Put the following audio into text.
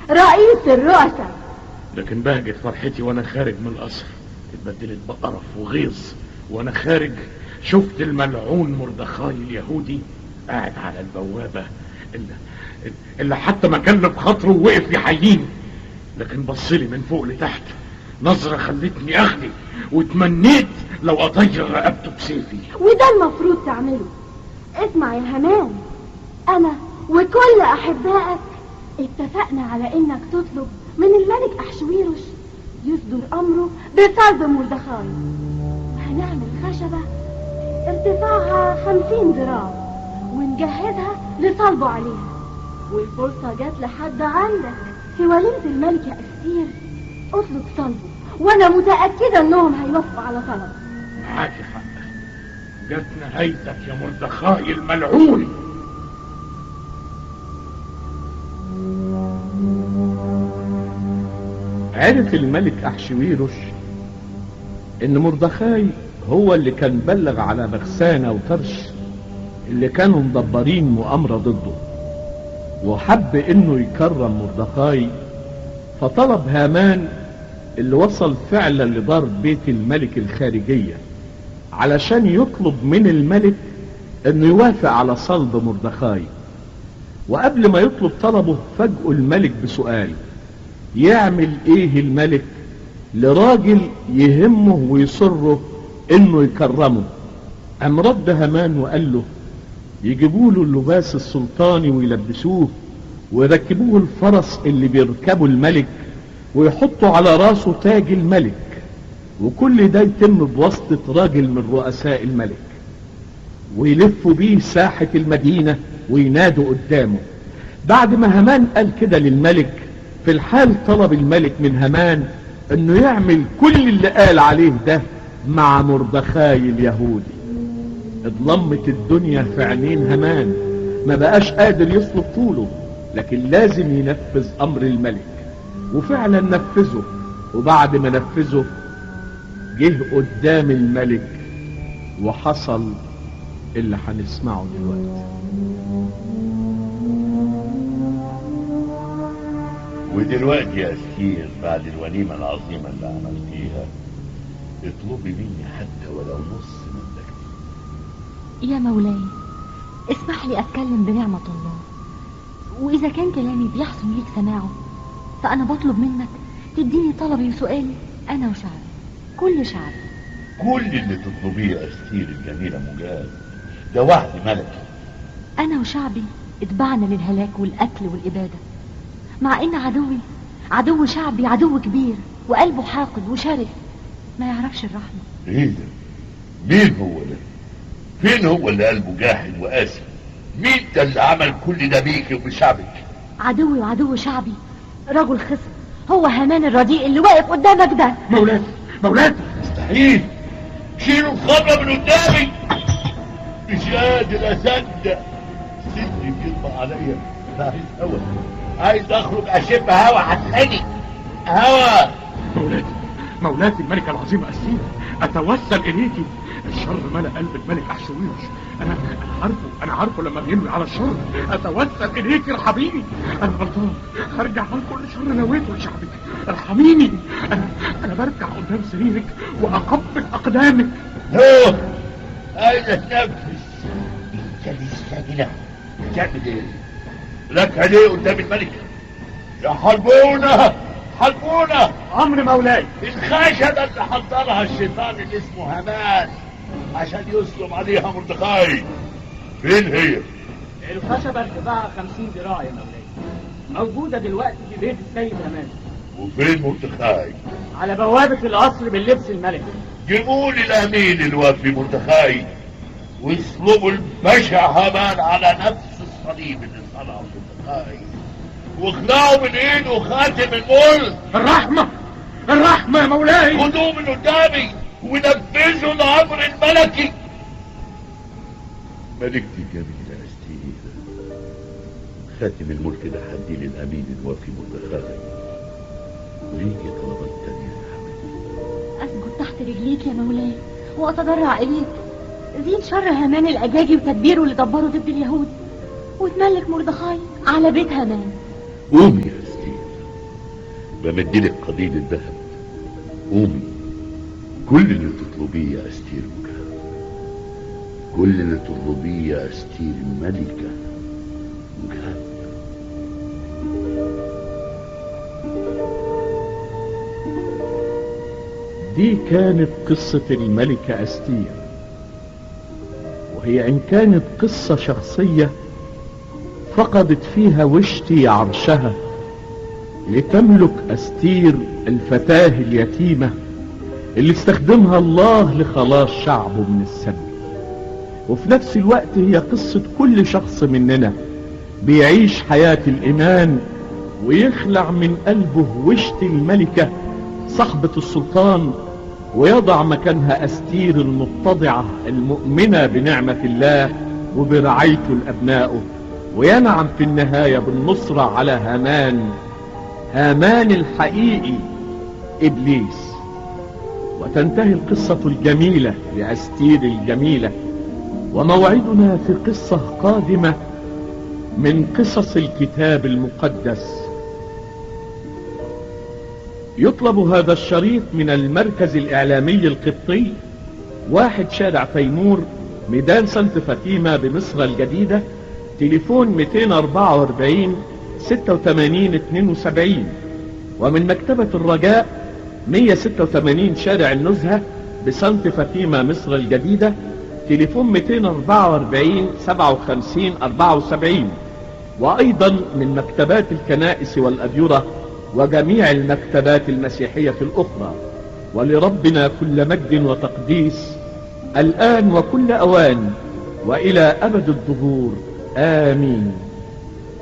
رئيس الرؤساء لكن بهجت فرحتي وانا خارج من القصر اتبدلت بقرف وغيظ وانا خارج شفت الملعون مردخاي اليهودي قاعد على البوابة اللي, اللي حتى ما كان بخاطره ووقف يحييني لكن بصلي من فوق لتحت نظرة خلتني اغلي وتمنيت لو اطير رقبته بسيفي وده المفروض تعمله اسمع يا همان انا وكل احبائك اتفقنا على انك تطلب من الملك احشويروش يصدر امره بصلب مردخاي وهنعمل خشبة ارتفاعها خمسين ذراع ونجهزها لصلبه عليها والفرصة جت لحد عندك في وليمة الملكة أستير اطلب صلبه وانا متأكدة انهم هيوافقوا على طلبك معاكي حق جت نهايتك يا مردخاي الملعون عرف الملك أحشويروش إن مردخاي هو اللي كان بلغ على بغسانة وطرش اللي كانوا مدبرين مؤامرة ضده وحب إنه يكرم مردخاي فطلب هامان اللي وصل فعلا لدار بيت الملك الخارجية علشان يطلب من الملك انه يوافق على صلب مردخاي وقبل ما يطلب طلبه فاجئه الملك بسؤال يعمل ايه الملك لراجل يهمه ويصره انه يكرمه قام رد هامان وقال له يجيبوا له اللباس السلطاني ويلبسوه ويركبوه الفرس اللي بيركبه الملك ويحطوا على راسه تاج الملك وكل ده يتم بواسطة راجل من رؤساء الملك ويلفوا بيه ساحة المدينة وينادوا قدامه بعد ما همان قال كده للملك في الحال طلب الملك من همان انه يعمل كل اللي قال عليه ده مع مردخاي اليهودي اضلمت الدنيا في عينين همان ما بقاش قادر يصلب طوله لكن لازم ينفذ امر الملك وفعلا نفذه وبعد ما نفذه جه قدام الملك وحصل اللي هنسمعه دلوقتي ودلوقتي يا أسكير بعد الوليمة العظيمة اللي عملتيها اطلبي مني حتى ولو نص مملكتي يا مولاي اسمح لي أتكلم بنعمة الله وإذا كان كلامي بيحسن ليك سماعه فأنا بطلب منك تديني طلبي وسؤالي أنا وشعبي كل شعبي كل اللي تطلبيه يا أسكير الجميلة مجاز ده وعد ملكي أنا وشعبي اتبعنا للهلاك والقتل والإبادة مع إن عدوي عدو شعبي عدو كبير وقلبه حاقد وشرس ما يعرفش الرحمة ايه ده مين هو ده فين هو اللي قلبه جاحد وقاسي مين ده اللي عمل كل ده بيك وبشعبك عدوي وعدو شعبي رجل خصم هو همان الرديء اللي واقف قدامك ده مولاتي مولاتي مستحيل شيلوا الخمرة من قدامي مش قادر اصدق سني بيطبق عليا أنا عايز هوا عايز اخرج اشم هوا هتخنق هوا مولاتي مولاتي الملكة العظيمة أسير أتوسل إليكي الشر ملأ قلب الملك أحشويروش أنا أنا عارفه أنا عارفه لما بينوي على الشر أتوسل إليكي ارحميني أنا غلطان هرجع عن كل شر نويته لشعبك ارحميني أنا أنا برجع قدام سريرك وأقبل أقدامك هو عايز اتنفس انت لسه هنا بتعمل ايه لك عليه قدام الملكة يا حربونا حربونا أمر مولاي الخشبة اللي حضرها الشيطان اللي اسمه همان عشان يسلم عليها مردخاي فين هي؟ الخشبة ارتفاعها 50 ذراع يا مولاي موجودة دلوقتي في بيت السيد همان وفين مردخاي؟ على بوابة القصر باللبس الملكي جيبوا لي الامين اللي وفي مردخاي ويصلبوا البشع همان على نفس الصليب اللي صنعه مردخاي واخلعوا من ايده خاتم الملك الرحمة الرحمة يا مولاي خدوه من قدامي ونفذوا الامر الملكي ملكتي الجميلة استير خاتم الملك ده حدي للامين الوفي مردخاي ليكي طلبات تانية يا حبيبي أسجد تحت رجليك يا مولاي وأتضرع إليك زين شر هامان الأجاجي وتدبيره اللي دبره ضد اليهود وتملك مردخاي على بيت هامان قومي يا استير بمدلك قضيب الذهب قومي كل اللي تطلبيه يا استير مجاب كل اللي تطلبيه يا استير الملكة مجاب دي كانت قصة الملكة أستير وهي إن كانت قصة شخصية فقدت فيها وشتي عرشها لتملك أستير الفتاة اليتيمة اللي استخدمها الله لخلاص شعبه من السبي وفي نفس الوقت هي قصة كل شخص مننا بيعيش حياة الإيمان ويخلع من قلبه وشت الملكة صاحبة السلطان ويضع مكانها أستير المتضعة المؤمنة بنعمة الله وبرعايته لأبنائه وينعم في النهاية بالنصرة على هامان هامان الحقيقي إبليس وتنتهي القصة الجميلة لأستير الجميلة وموعدنا في قصة قادمة من قصص الكتاب المقدس يطلب هذا الشريط من المركز الإعلامي القبطي واحد شارع تيمور ميدان سانت فاطمة بمصر الجديدة تليفون 244 86 72 ومن مكتبة الرجاء 186 شارع النزهة بسانت فاطمة مصر الجديدة تليفون 244 57 74 وأيضا من مكتبات الكنائس والأديرة وجميع المكتبات المسيحية الأخرى ولربنا كل مجد وتقديس الآن وكل أوان وإلى أبد الظهور آمين